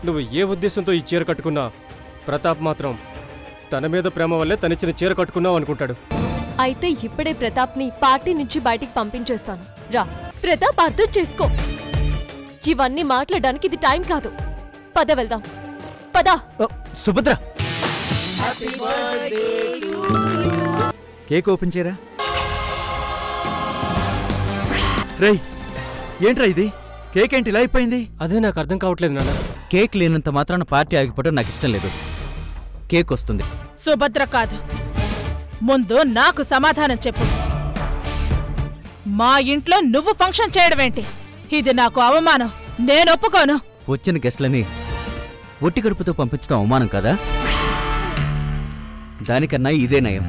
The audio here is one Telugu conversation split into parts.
నువ్వు ఏ ఉద్దేశంతో ఈ చీర కట్టుకున్నా ప్రతాప్ మాత్రం తన మీద ప్రేమ వల్లే తనిచ్చిన చీర కట్టుకున్నావు అనుకుంటాడు అయితే ఇప్పుడే ప్రతాప్ని పార్టీ నుంచి బయటికి పంపించేస్తాను రా ప్రతాప్ అర్థం చేసుకో ఇవన్నీ మాట్లాడడానికి ఇది టైం కాదు పద వెళ్దాం పద ఓ, సుభద్ర కేక్ ఓపెన్ చేయరా రేయ్ ఏంట్రా ఇది కేక్ ఏంటి ఇలా అయిపోయింది అదే నాకు అర్థం కావట్లేదు నాన్న కేక్ లేనంత మాత్రాన పార్టీ ఆగిపోవడం నాకు ఇష్టం లేదు కేక్ వస్తుంది సుభద్ర కాదు ముందు నాకు సమాధానం చెప్పు మా ఇంట్లో నువ్వు ఫంక్షన్ చేయడమేంటి ఇది నాకు అవమానం నేను ఒప్పుకోను వచ్చిన గెస్ట్లని ఒట్టి కడుపుతో పంపించడం అవమానం కదా దానికన్నా ఇదే నయం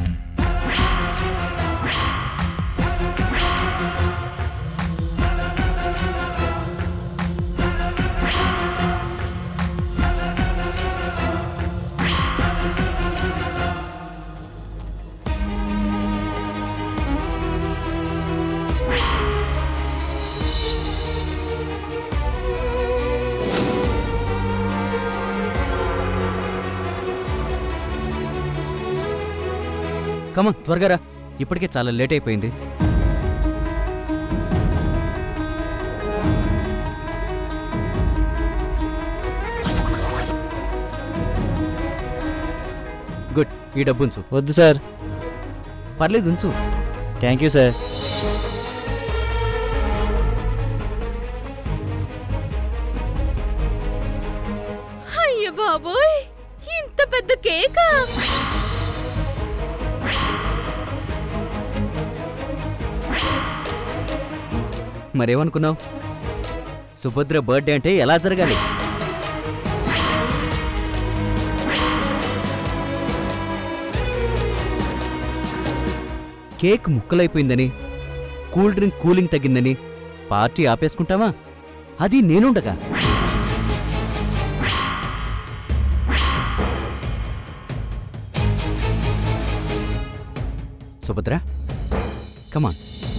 కమ త్వరగా రా ఇప్పటికే చాలా లేట్ అయిపోయింది గుడ్ ఈ డబ్బు ఉంచు వద్దు సార్ పర్లేదు ఉంచు థ్యాంక్ యూ సార్ అయ్య బాబోయ్ ఇంత పెద్ద కేకా మరేమనుకున్నావు సుభద్ర బర్త్డే అంటే ఎలా జరగాలి కేక్ ముక్కలైపోయిందని కూల్ డ్రింక్ కూలింగ్ తగ్గిందని పార్టీ ఆపేసుకుంటావా అది నేనుండగా సుభద్ర కమాన్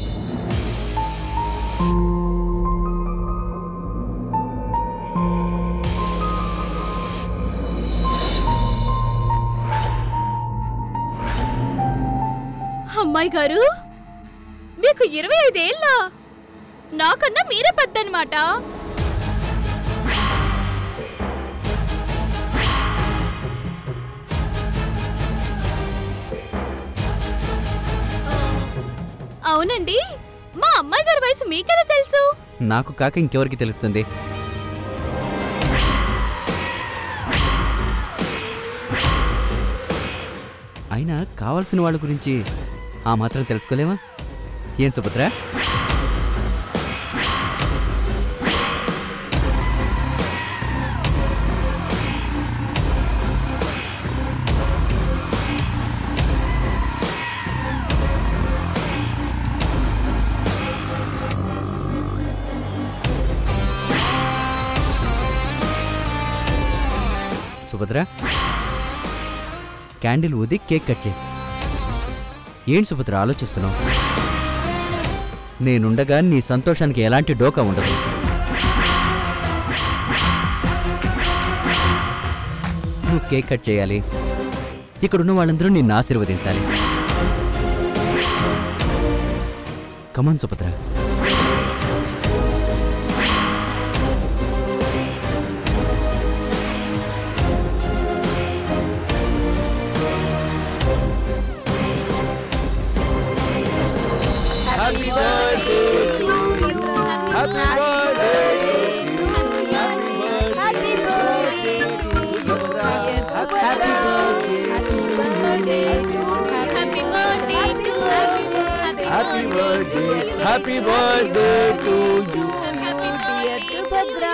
అమ్మాయి గారు మీకు ఇరవై ఐదేళ్ళ నాకన్నా మీరే పెద్దనమాట అవునండి మా అమ్మాయి గారి వయసు మీకెలా తెలుసు నాకు కాక ఇంకెవరికి తెలుస్తుంది అయినా కావాల్సిన వాళ్ళ గురించి ఆ మాత్రం తెలుసుకోలేమా ఏం సుభద్ర సుభద్ర క్యాండిల్ ఊది కేక్ కట్ చేయి ఏంటి సుభద్ర ఆలోచిస్తున్నావు నేనుండగా నీ సంతోషానికి ఎలాంటి డోకా ఉండదు నువ్వు కేక్ కట్ చేయాలి ఇక్కడున్న వాళ్ళందరూ నిన్ను ఆశీర్వదించాలి come on Subhadra happy birthday to happy birthday happy birthday to you Subhadra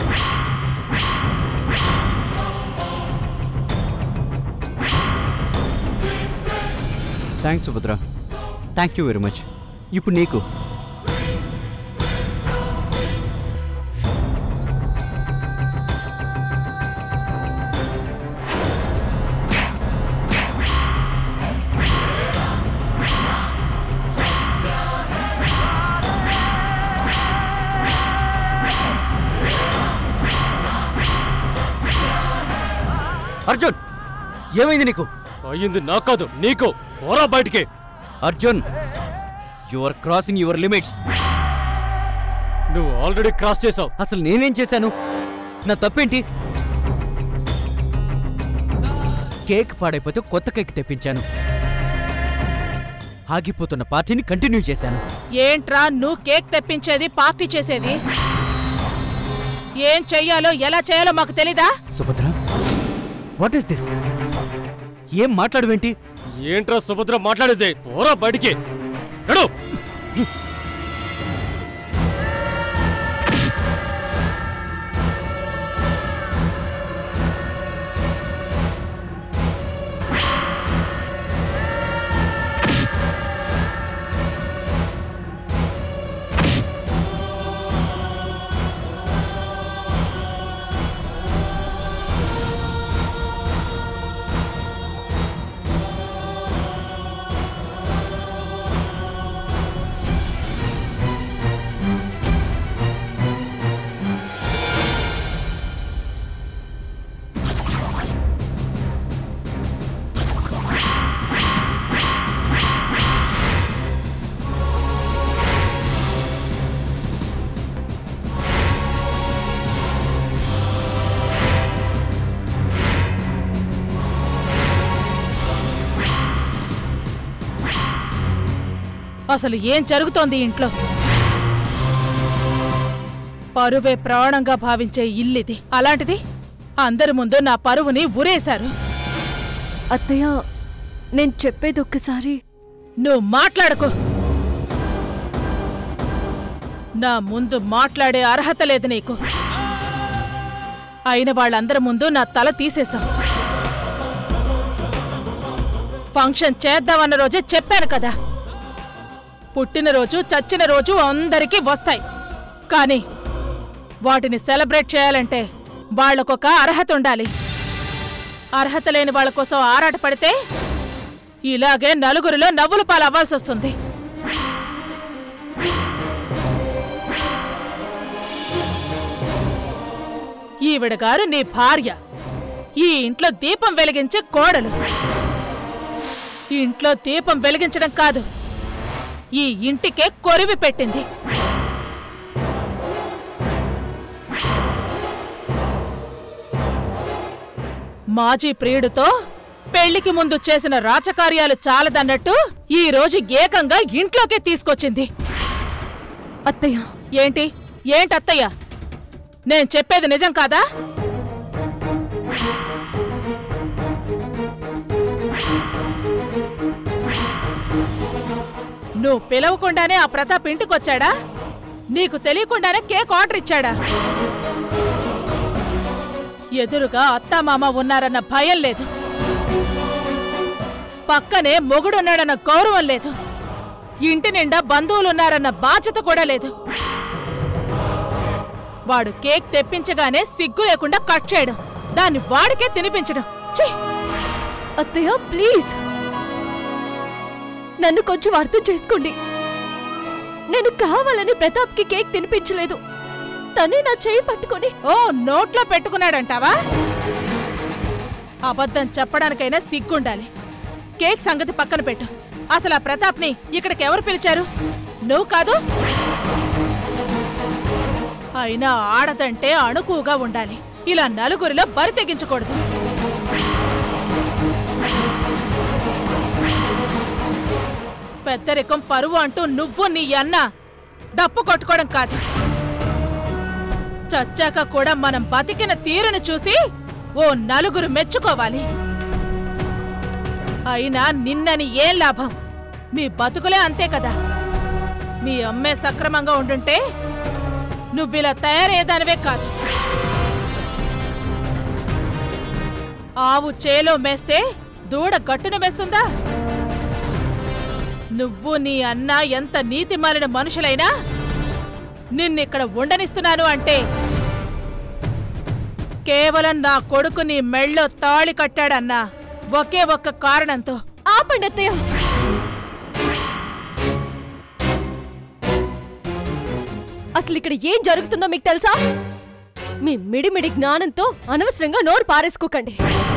happy thanks Subhadra thank you very much ఇప్పుడు నీకు అర్జున్ ఏమైంది నీకు అయ్యింది నాకు కాదు నీకు పోరా బయటికి Arjun you are crossing your limits నువ్వు ఆల్రెడీ క్రాస్ చేసావు అసలు నేనేం చేశాను నా తప్పేంటి కేక్ పాడైపోతే కొత్త కేక్ తెప్పించాను ఆగిపోతున్న పార్టీని కంటిన్యూ చేశాను ఏంట్రా నువ్వు కేక్ తెప్పించేది పార్టీ చేసేది ఏం చెయ్యాలో ఎలా చేయాలో మాకు తెలీదా సుభద్ర వాట్ ఈస్ దిస్ ఏం మాట్లాడవేంటి ఏంట్రా సుభద్ర మాట్లాడేది పోరా బయటికి నడు అసలు ఏం జరుగుతోంది ఈ ఇంట్లో పరువే ప్రాణంగా భావించే ఇల్లిది అలాంటిది అందరి ముందు నా పరువుని ఉరేశారు అత్తయ్య నేను చెప్పేది ఒక్కసారి నువ్వు మాట్లాడకు నా ముందు మాట్లాడే అర్హత లేదు నీకు అయిన వాళ్ళందరి ముందు నా తల తీసేశావు ఫంక్షన్ చేద్దామన్న రోజే చెప్పాను కదా పుట్టినరోజు చచ్చిన రోజు అందరికీ వస్తాయి కానీ వాటిని సెలబ్రేట్ చేయాలంటే వాళ్లకొక అర్హత ఉండాలి అర్హత లేని వాళ్ళ కోసం ఆరాట పడితే ఇలాగే నలుగురిలో నవ్వుల పాలు అవ్వాల్సి వస్తుంది ఈవిడ గారు నీ భార్య ఈ ఇంట్లో దీపం వెలిగించే కోడలు ఈ ఇంట్లో దీపం వెలిగించడం కాదు ఈ ఇంటికే కొరివి పెట్టింది మాజీ ప్రియుడితో పెళ్లికి ముందు చేసిన రాచకార్యాలు చాలదన్నట్టు ఈ రోజు ఏకంగా ఇంట్లోకే తీసుకొచ్చింది అత్తయ్య ఏంటి ఏంటత్తయ్య నేను చెప్పేది నిజం కాదా నువ్వు పిలవకుండానే ఆ ప్రతాప్ ఇంటికొచ్చాడా నీకు తెలియకుండానే కేక్ ఆర్డర్ ఇచ్చాడా ఎదురుగా అత్తామామ ఉన్నారన్న భయం లేదు పక్కనే మొగుడున్నాడన్న గౌరవం లేదు ఇంటి నిండా బంధువులున్నారన్న బాధ్యత కూడా లేదు వాడు కేక్ తెప్పించగానే సిగ్గు లేకుండా కట్ చేయడం దాన్ని వాడికే తినిపించడం ఛీ! అత్తయ్య ప్లీజ్ నన్ను కొంచెం అర్థం చేసుకోండి నేను కావాలని ప్రతాప్కి కేక్ తినిపించలేదు తనే నా చేయి పట్టుకొని ఓ నోట్లో పెట్టుకున్నాడంటావా అబద్ధం చెప్పడానికైనా సిగ్గుండాలి కేక్ సంగతి పక్కన పెట్టు అసలు ఆ ప్రతాప్ని ఇక్కడికి ఎవరు పిలిచారు నువ్వు కాదు అయినా ఆడదంటే అణుకువగా ఉండాలి ఇలా నలుగురిలో బరి తెగించకూడదు పెద్దరికం పరువు అంటూ నువ్వు నీ అన్న డప్పు కొట్టుకోవడం కాదు చచ్చాక కూడా మనం బతికిన తీరును చూసి ఓ నలుగురు మెచ్చుకోవాలి అయినా నిన్నని ఏం లాభం మీ బతుకులే అంతే కదా మీ అమ్మే సక్రమంగా ఉండుంటే నువ్విలా తయారయ్యేదానివే కాదు ఆవు చేలో మేస్తే దూడ గట్టున మేస్తుందా నువ్వు నీ అన్న ఎంత నీతి మాలిన మనుషులైనా నిన్నిక్కడ ఉండనిస్తున్నాను అంటే కేవలం నా కొడుకు నీ మెళ్ళో తాళి కట్టాడన్నా ఒకే ఒక్క కారణంతో ఆపండి అత్తయ్య అసలు ఇక్కడ ఏం జరుగుతుందో మీకు తెలుసా మీ మిడిమిడి జ్ఞానంతో అనవసరంగా నోరు పారేసుకోకండి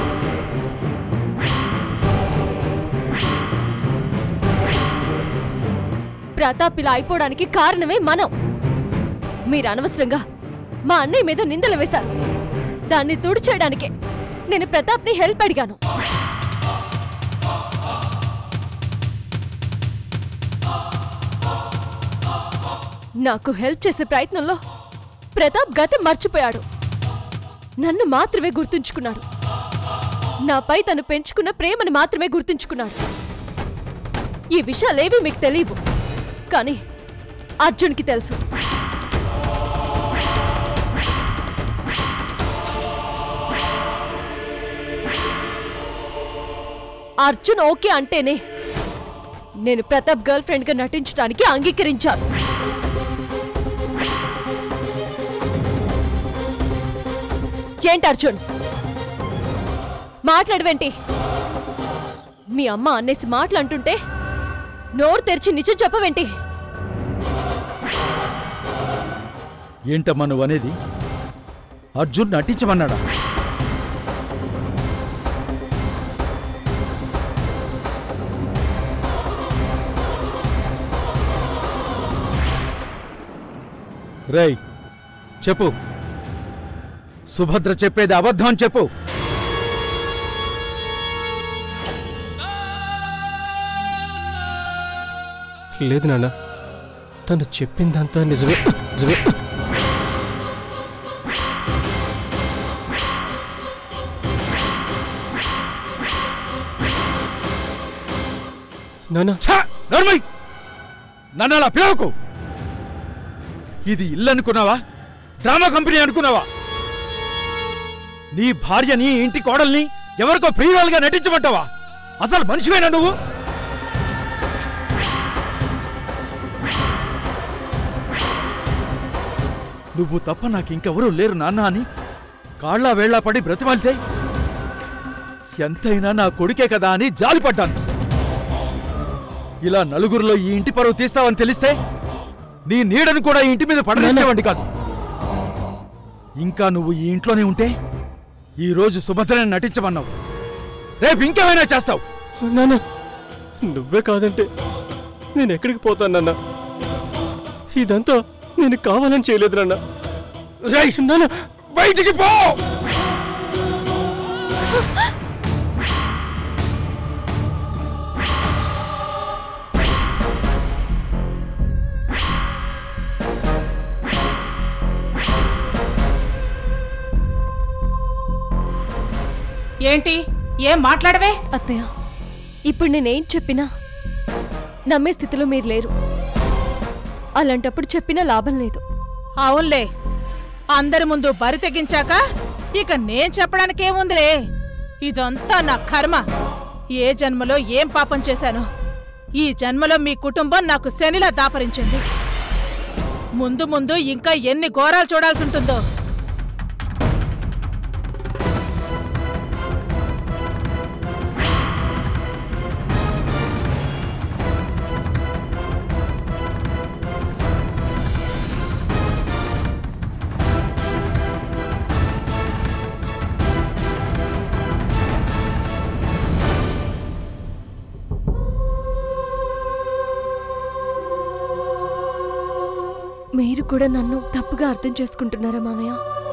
ప్రతాప్ ఇలా అయిపోవడానికి కారణమే మనం మీరు అనవసరంగా మా అన్నయ్య మీద నిందలు వేశారు దాన్ని తుడిచేయడానికే నేను ప్రతాప్ని హెల్ప్ అడిగాను నాకు హెల్ప్ చేసే ప్రయత్నంలో ప్రతాప్ గతం మర్చిపోయాడు నన్ను మాత్రమే గుర్తుంచుకున్నాడు నాపై తను పెంచుకున్న ప్రేమను మాత్రమే గుర్తుంచుకున్నాడు ఈ విషయాలేవి మీకు తెలియవు కానీ అర్జున్కి తెలుసు అర్జున్ ఓకే అంటేనే నేను ప్రతాప్ గర్ల్ ఫ్రెండ్గా నటించడానికి అంగీకరించాను ఏంటి అర్జున్ మాట్లాడవేంటి మీ అమ్మ అనేసి మాటలంటుంటే నోరు తెరిచి నిజం చెప్పవేంటి ఏంటమ్మా నువ్వు అనేది అర్జున్ నటించమన్నాడా రేయ్ చెప్పు సుభద్ర చెప్పేది అబద్ధం అని చెప్పు లేదు నాన్న తను చెప్పిందంతా నిజమే నిజమే నాన్న ఛా! నోర్మయ్! నన్ను అలా పిలవకు ఇది ఇల్లు అనుకున్నావా డ్రామా కంపెనీ అనుకున్నావా నీ భార్యని ఇంటి కోడల్ని ఎవరికో ప్రియురాలుగా నటించమంటావా అసలు మనిషివేనా నువ్వు నువ్వు తప్ప నాకు ఇంకెవరూ లేరు నాన్న అని కాళ్ళ వేళ్ళ పడి బ్రతిమాలితే ఎంతైనా నా కొడుకే కదా అని జాలిపడ్డాను ఇలా నలుగురిలో ఈ ఇంటి పరువు తీస్తావని తెలిస్తే నీ నీడను కూడా ఈ ఇంటి మీద పడనిచ్చేవాడి కాదు ఇంకా నువ్వు ఈ ఇంట్లోనే ఉంటే ఈ రోజు సుభద్రని నటించమన్నావు రేపు ఇంకేమైనా చేస్తావు నాన్న నువ్వే కాదంటే నేను ఎక్కడికి పోతాను నాన్న ఇదంతా నేను కావాలని చేయలేదు నాన్న రేయ్, నాన్న బయటికి పో ఏంటి ఏం మాట్లాడవే అత్తయ్య ఇప్పుడు నేనేం చెప్పినా నమ్మే స్థితిలో మీరు లేరు అలాంటప్పుడు చెప్పినా లాభం లేదు అవునులే అందరి ముందు బరి తెగించాక ఇక నేను చెప్పడానికి ఏముందిలే ఇదంతా నా కర్మ ఏ జన్మలో ఏం పాపం చేశాను ఈ జన్మలో మీ కుటుంబం నాకు శనిలా దాపరించింది ముందు ముందు ఇంకా ఎన్ని ఘోరాలు చూడాల్సి ఉంటుందో మీరు కూడా నన్ను తప్పుగా అర్థం చేసుకుంటున్నారా మామయ్య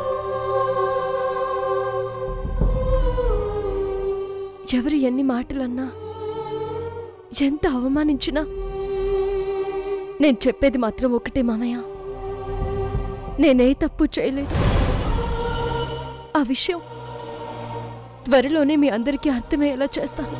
ఎవరు ఎన్ని మాటలన్నా ఎంత అవమానించినా నేను చెప్పేది మాత్రం ఒకటే మామయ్య నేనే తప్పు చేయలేదు ఆ విషయం త్వరలోనే మీ అందరికీ అర్థమయ్యేలా చేస్తాను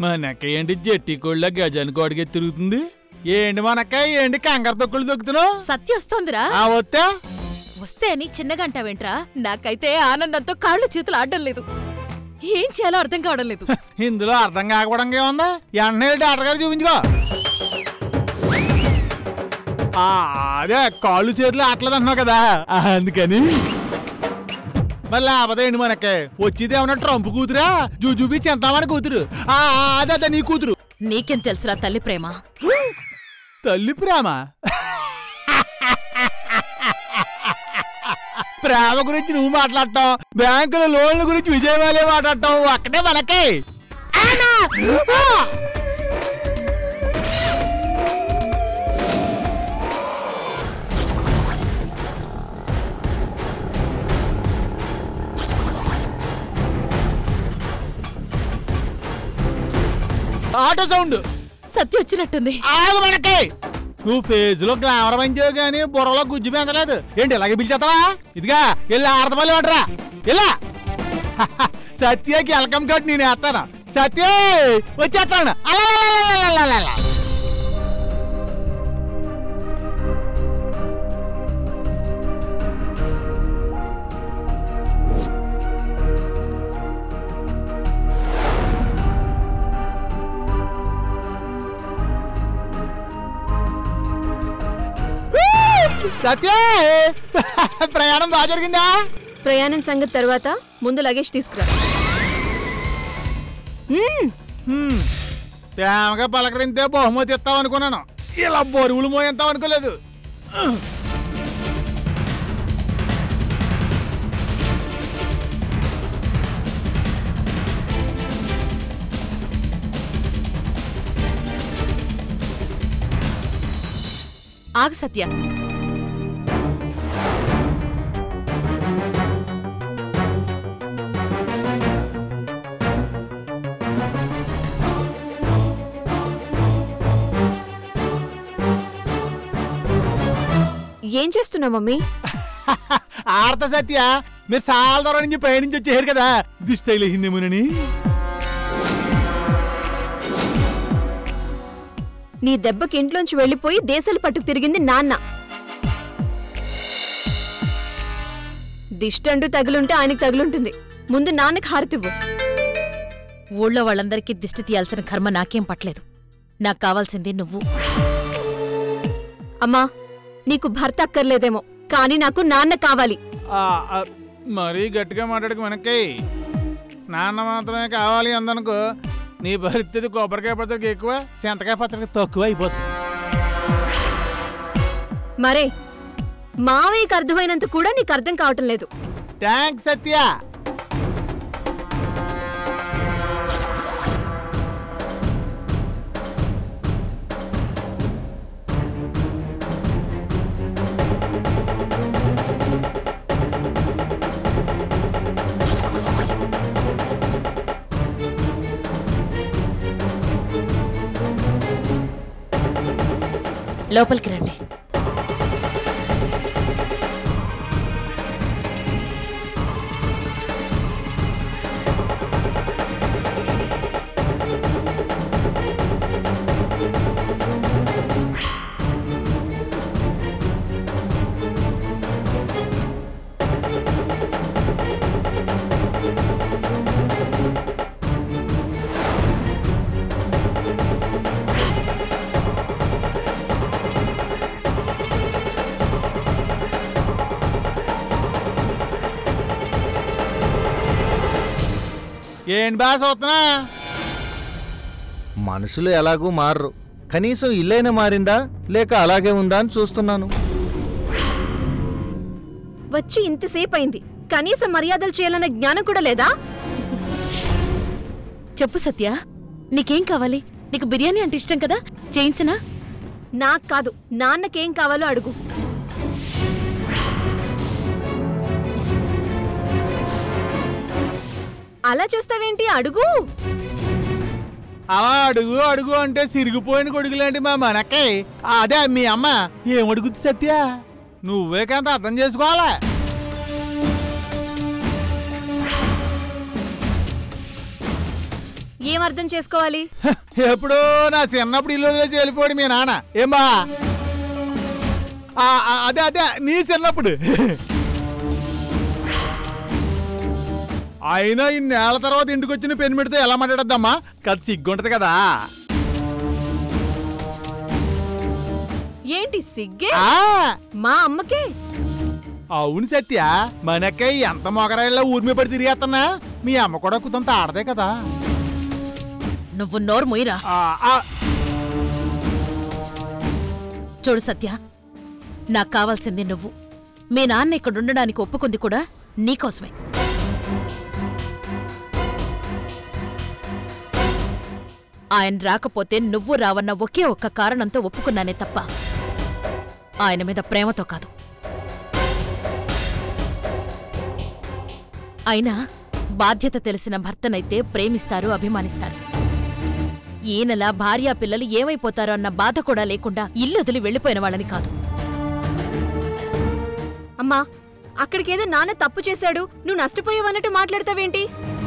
మనక్క ఏంటి జట్టి కోళ్ళ గజాని కోడికి తిరుగుతుంది ఏంటి మనక్క ఏంటి కంగారు తొక్కులు దొక్కుతున్నావు సత్య వస్తోందిరా ఆ వస్తే వస్తే అని చిన్నగా అంటావేంట్రా నాకైతే ఆనందంతో కాళ్ళు చేతులు ఆడడం లేదు ఏం చేయాలో అర్థం కావడం లేదు ఇందులో అర్థం కాకపోవడం ఏముందా వెంటనే వెళ్ళి డాక్టర్ గారు చూపించుకో ఆ, అదే కాళ్ళు చేతులు ఆటలేదు అంటున్నావు కదా ఆ, అందుకని మరి లేకపోతే ఏంటి మనకి వచ్చేది ఏమన్నా ట్రంప్ కూతురా జూజూబీ చింతామని కూతురు ఆ, ఆ, అదే అదే నీ కూతురు నీకేం తెలుసురా తల్లి ప్రేమ తల్లి ప్రేమ ప్రేమ గురించి నువ్వు మాట్లాడటం బ్యాంకుల లోన్ల గురించి విజయవాలే మాట్లాడటం అక్కడే మనకి ఆనా! ఆ! ఆటో సౌండ్ సత్య వచ్చినట్టుంది ఆగు మనకి నువ్వు ఫేజ్ లో గ్లామర్ పంచావు కానీ బుర్రలో గుజ్జు పెంచలేదు ఏంటి ఇలాగే పిలిచేస్తావా ఇదిగా వెళ్ళి ఆడతమల్లి పడరా ఇలా సత్యకి వెల్కమ్ కార్డ్ నేను వేస్తాను సత్య వచ్చేస్తాను అలా సత్య ప్రయాణం బాగా జరిగిందా ప్రయాణం సంగతి తర్వాత ముందు లగేజ్ తీసుకురా మ్మ్. ప్రేమగా పలకరింతే బహుమతి ఇస్తావు అనుకున్నాను ఇలా బరువులు మోయంతావు అనుకోలేదు ఆగు సత్య ఏం చేస్తున్నావు మమ్మీ ఆడత సత్య మీరు చాలా దూరం నుంచి ప్రయాణించి వచ్చేసారు కదా దిష్టి తగిలేసిందేమోనని నీ దెబ్బకి ఇంట్లోంచి వెళ్ళిపోయి దేశాలు పట్టుకు తిరిగింది నాన్న దిష్టండు తగులుంటే ఆయనకి తగులుంటుంది ముందు నాన్నకి హారతివ్వు ఊళ్ళో వాళ్ళందరికీ దిష్టి తీయాల్సిన కర్మ నాకేం పట్టలేదు నాకు కావాల్సింది నువ్వు అమ్మా నీకు భర్త అక్కర్లేదేమో కానీ నాకు నాన్న కావాలి ఆ, ఆ, మరీ గట్టిగా మాట్లాడక వెనక్కి నాన్న మాత్రమే కావాలి అందనుకో నీ పరిస్థితి కొబ్బరికాయ పచ్చడికి ఎక్కువ సెంతకాయ పచ్చడికి తక్కువ అయిపోతుంది మరే మావయ్యకి అర్థమైనంత కూడా నీకు అర్థం కావటం లేదు థ్యాంక్స్ సత్య లోపలికి రండి ఏంటి బాగా చూస్తున్నా మనుషులు ఎలాగూ మారరు కనీసం ఇల్లైనా మారిందా లేక అలాగే ఉందా అని చూస్తున్నాను వచ్చి ఇంతసేపు అయింది కనీసం మర్యాదలు చేయాలన్న జ్ఞానం కూడా లేదా చెప్పు సత్య నీకేం కావాలి నీకు బిర్యానీ అంటే ఇష్టం కదా చేయించనా నాకు కాదు నాన్నకేం కావాలో అడుగు అలా చూస్తావేంటి అడుగు అలా అడుగు అడుగు అంటే సిరిగిపోయిన కొడుకులేంటి మా మనకే అదే మీ అమ్మ ఏం అడుగుద్ది సత్య నువ్వే కంత అర్థం చేసుకోవాలా ఏం అర్థం చేసుకోవాలి ఎప్పుడో నా చిన్నప్పుడు ఇల్లు వదిలేసి వెళ్ళిపోయాడు మీ నాన్న ఏమా అదే అదే నీ చిన్నప్పుడు అయినా ఇన్నేళ్ల తర్వాత ఇంటికి వచ్చిన పెన్ పెడితే ఎలా మాట్లాడద్దమ్మా కథ సిగ్గుంటది కదా ఏంటి సిగ్గే ఆ, మా అమ్మకే అవును సత్య మనకై ఎంత మొగరాయిలా ఊరి మీద పడి తిరిగేస్తున్నా మీ అమ్మ కూడా కుదంత ఆడదే కదా నువ్వు నోరు మొయ్యరా ఆ, ఆ, చూడు సత్య నాకు కావాల్సింది నువ్వు మీ నాన్న ఇక్కడ ఉండడానికి ఒప్పుకుంది కూడా నీకోసమే ఆయన రాకపోతే నువ్వు రావన్న ఒకే ఒక్క కారణంతో ఒప్పుకున్నానే తప్ప ఆయన మీద ప్రేమతో కాదు అయినా బాధ్యత తెలిసిన భర్తనైతే ప్రేమిస్తారు అభిమానిస్తారు ఈయనలా భార్యా పిల్లలు ఏమైపోతారో అన్న బాధ కూడా లేకుండా ఇల్లు వదిలి వెళ్ళిపోయిన వాళ్ళని కాదు అమ్మా అక్కడికేదో నాన్న తప్పు చేశాడు నువ్వు నష్టపోయావన్నట్టు మాట్లాడతావేంటి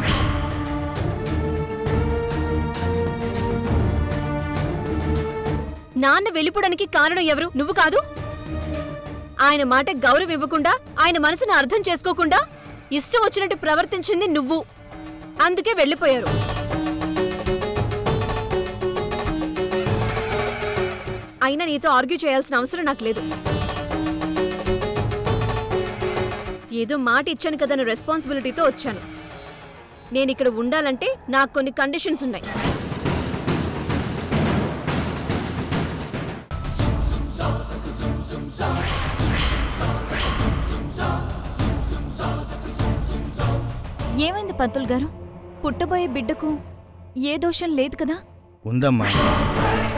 నాన్న వెళ్ళిపోవడానికి కారణం ఎవరు నువ్వు కాదు ఆయన మాట గౌరవం ఇవ్వకుండా ఆయన మనసును అర్థం చేసుకోకుండా ఇష్టం వచ్చినట్టు ప్రవర్తించింది నువ్వు అందుకే వెళ్ళిపోయారు అయినా నీతో ఆర్గ్యూ చేయాల్సిన అవసరం నాకు లేదు ఏదో మాట ఇచ్చాను కదన్న రెస్పాన్సిబిలిటీతో వచ్చాను నేను ఇక్కడ ఉండాలంటే నాకు కొన్ని కండిషన్స్ ఉన్నాయి ఏమైంది పంతులు గారు పుట్టబోయే బిడ్డకు ఏ దోషం లేదు కదా ఉందమ్మా